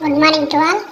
good morning to all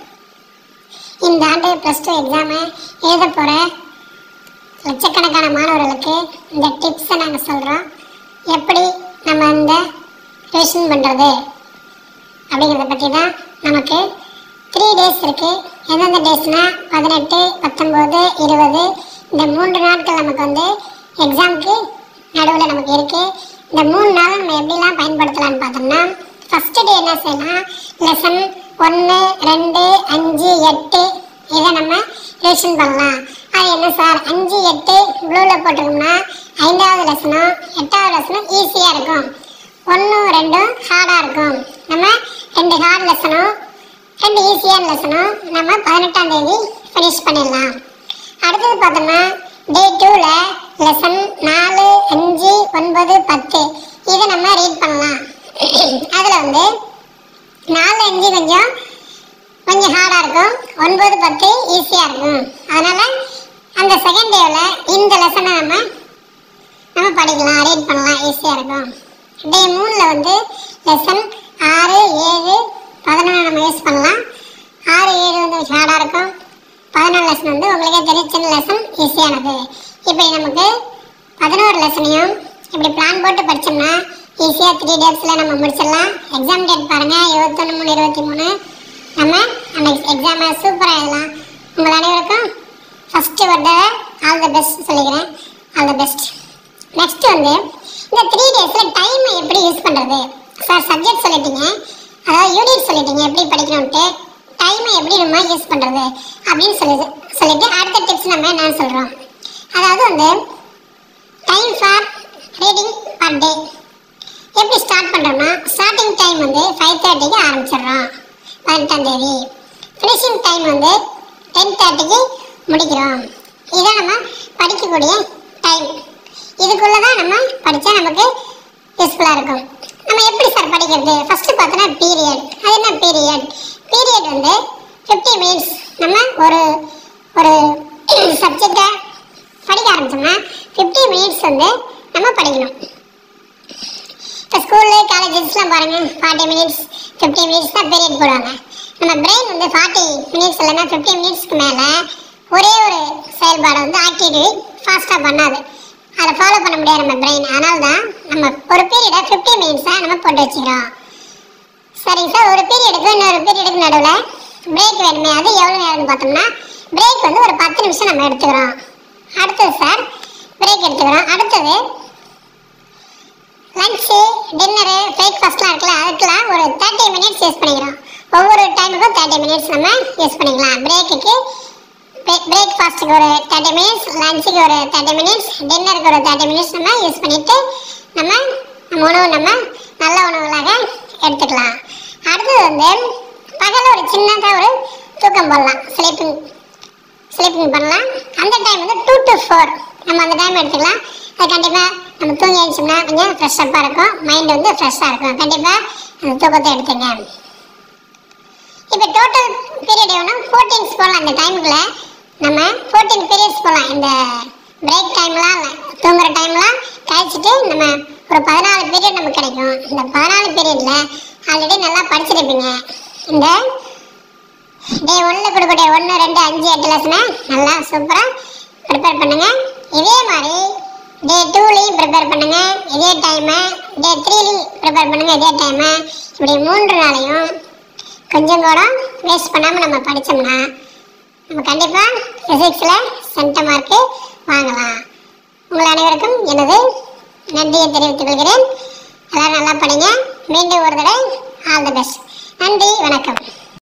இந்த ஆண்டு plus two எக்ஸாமை எழுத போகிற லட்சக்கணக்கான மாணவர்களுக்கு இந்த டிப்ஸை நாங்கள் சொல்கிறோம் எப்படி நம்ம இந்த ரிவிஷன் பண்ணுறது அப்படிங்கிறத பற்றி தான் நமக்கு த்ரீ டேஸ் இருக்குது எந்தெந்த டேஸ்னால் பதினெட்டு பத்தொம்போது இருபது இந்த மூன்று நாட்கள் நமக்கு வந்து எக்ஸாமுக்கு நடுவில் நமக்கு இருக்குது இந்த மூணு நாள் நம்ம எப்படிலாம் பயன்படுத்தலாம்னு பார்த்தோம்னா ஃபஸ்ட்டு டே என்ன செய்யலாம் லெசன் ஒன்று ரெண்டு அஞ்சு எட்டு இதை நம்ம ரிவிஷன் பண்ணலாம் அது என்ன சார் அஞ்சு எட்டு ப்ளூவில் போட்டிருக்கோம்னா ஐந்தாவது லெசனும் எட்டாவது லெசனும் ஈஸியாக இருக்கும் ஒன்றும் ரெண்டும் ஹார்டாக இருக்கும் நம்ம ரெண்டு ஹார்ட் லெசனும் ரெண்டு ஈஸியான லெசனும் நம்ம பதினெட்டாம் தேதி ஃபினிஷ் பண்ணிடலாம் அடுத்தது பார்த்தோம்னா டே டூவில் லெசன் நாலு அஞ்சு ஒன்பது பத்து இதை நம்ம ரீட் பண்ணலாம் அதில் வந்து நாலு அஞ்சு கொஞ்சம் கொஞ்சம் ஹார்டாக இருக்கும் ஒன்பது பத்து ஈஸியாக இருக்கும் அதனால் அந்த செகண்ட் டேவில் இந்த லெசனை நம்ம நம்ம படிக்கலாம் ரீட் பண்ணலாம் ஈஸியாக இருக்கும் டே மூணில் வந்து லெசன் ஆறு ஏழு பதினொன்று நம்ம யூஸ் பண்ணலாம் ஆறு ஏழு வந்து ஹார்டாக இருக்கும் பதினொன்று லெசன் வந்து உங்களுக்கே தெரியும் சின்ன லெசன் ஈஸியானது இப்படி நமக்கு பதினோரு லெசனையும் இப்படி பிளான் போட்டு படித்தோம்னா ஈஸியாக த்ரீ டேஸில் நம்ம முடிச்சிடலாம் எக்ஸாம் டேட் பாருங்கள் இருபத்தொன்று மூணு இருபத்தி மூணு நம்ம அந்த எக்ஸாமை சூப்பராக எழுதலாம் உங்கள் அனைவருக்கும் ஃபஸ்ட்டு வர்றத ஆல் த பெஸ்ட் சொல்லிக்கிறேன் ஆல் த பெஸ்ட் நெக்ஸ்ட் வந்து இந்த த்ரீ டேஸில் டைமை எப்படி யூஸ் பண்ணுறது சார் சப்ஜெக்ட் சொல்லிட்டீங்க அதாவது யூனிட் சொல்லிட்டீங்க எப்படி படிக்கணும்ட்டு டைமை எப்படி நம்ம யூஸ் பண்ணுறது அப்படின்னு சொல்லி சொல்லிட்டு அடுத்த டிப்ஸ் நம்ம என்ன சொல்கிறோம் அதாவது வந்து time for reading per day எப்படி ஸ்டார்ட் பண்ணுறோம்னா ஸ்டார்டிங் டைம் வந்து ஃபைவ் தேர்ட்டிக்கு ஆரம்பிச்சிடுறோம் பதினெட்டாம் தேதி ஃபினிஷிங் டைம் வந்து டென் தேர்ட்டிக்கு முடிக்கிறோம் இதான் நம்ம படிக்கக்கூடிய டைம் இதுக்குள்ளே தான் நம்ம படித்தா நமக்கு யூஸ்ஃபுல்லாக இருக்கும் நம்ம எப்படி சார் படிக்கிறது ஃபஸ்ட்டு பார்த்தோன்னா பீரியட் அது என்ன பீரியட் பீரியட் வந்து ஃபிஃப்டி மினிட்ஸ் நம்ம ஒரு ஒரு சப்ஜெக்டை படிக்க ஆரம்பிச்சோம்னா ஃபிஃப்டி மினிட்ஸ் வந்து நம்ம படிக்கணும் இப்போ ஸ்கூலு காலேஜஸ்லாம் பாருங்கள் ஃபார்ட்டி மினிட்ஸ் ஃபிஃப்டி மினிட்ஸ் தான் பீரியட் போடுவாங்க நம்ம பிரெயின் வந்து ஃபார்ட்டி மினிட்ஸ் இல்லைன்னா ஃபிஃப்டி மினிட்ஸ்க்கு மேலே ஒரே ஒரு செயல்பாடை வந்து ஆக்டிவிட்டி ஃபாஸ்ட்டாக பண்ணாது அதை ஃபாலோ பண்ண முடியாது நம்ம பிரெயின் அதனால தான் நம்ம ஒரு பீரியடை ஃபிஃப்டி மினிட்ஸாக நம்ம போட்டு வச்சுக்கிறோம் சரிங்க சார் ஒரு பீரியடுக்கு இன்னொரு பீரியடுக்கு நடுவில் பிரேக் வேணுமே அது எவ்வளோ நேரம்னு பார்த்தோம்னா பிரேக் வந்து ஒரு பத்து நிமிஷம் நம்ம எடுத்துக்கிறோம் அடுத்தது சார் பிரேக் எடுத்துக்கிறோம் அடுத்தது லஞ்சு டின்னரு பிரேக்ஃபாஸ்ட்லாம் இருக்குல்ல அதுக்கெல்லாம் ஒரு தேர்ட்டி மினிட்ஸ் யூஸ் பண்ணிக்கிறோம் ஒவ்வொரு டைமுக்கும் தேர்ட்டி மினிட்ஸ் நம்ம யூஸ் பண்ணிக்கலாம் பிரேக்குக்கு பிரேக்ஃபாஸ்ட்டுக்கு ஒரு தேர்ட்டி மினிட்ஸ் லஞ்சுக்கு ஒரு தேர்ட்டி மினிட்ஸ் டின்னருக்கு ஒரு தேர்ட்டி மினிட்ஸ் நம்ம யூஸ் பண்ணிவிட்டு நம்ம நம்ம உணவு நம்ம நல்ல உணவுகளாக எடுத்துக்கலாம் அடுத்தது வந்து பகலில் ஒரு சின்னதாக ஒரு தூக்கம் போடலாம் ஸ்லீப்பிங் ஸ்லீப்பிங் பண்ணலாம் அந்த டைம் வந்து டூ டு ஃபோர் நம்ம அந்த டைம் எடுத்துக்கலாம் அது கண்டிப்பாக நம்ம தூங்கி எழுந்தோம்னா கொஞ்சம் ஃப்ரெஷ்ஷப்பாக இருக்கும் மைண்ட் வந்து ஃப்ரெஷ்ஷாக இருக்கும் கண்டிப்பாக அந்த தூக்கத்தை எடுத்துங்க இப்போ டோட்டல் பீரியட் எவ்வளோ ஃபோர்டீன்ஸ் போகலாம் அந்த டைமுக்குள்ள நம்ம ஃபோர்டீன் பீரியட்ஸ் போகலாம் இந்த பிரேக் டைம்லாம் இல்லை தூங்குற டைம்லாம் கழிச்சிட்டு நம்ம ஒரு பதினாலு பீரியட் நமக்கு கிடைக்கும் இந்த பதினாலு பீரியடில் ஆல்ரெடி நல்லா படிச்சிருப்பீங்க இந்த டே ஒன்றில் கொடுக்கக்கூடிய ஒன்று ரெண்டு அஞ்சு எட்டு லெசனை நல்லா சூப்பராக ப்ரிப்பேர் பண்ணுங்கள் இதே மாதிரி டே டூலையும் ப்ரிப்பேர் பண்ணுங்கள் இதே டைமை டே த்ரீலையும் ப்ரிப்பேர் பண்ணுங்கள் இதே டைமை இப்படி மூன்று நாளையும் கொஞ்சம் கூட வேஸ்ட் பண்ணாமல் நம்ம படித்தோம்னா நம்ம கண்டிப்பாக ஃபிசிக்ஸில் சென்ட மார்க்கு வாங்கலாம் உங்கள் அனைவருக்கும் எனது நன்றியை தெரிவித்துக் கொள்கிறேன் எல்லோரும் நல்லா படிங்க மீண்டும் ஒரு தடவை ஆல் தி பெஸ்ட் நன்றி வணக்கம்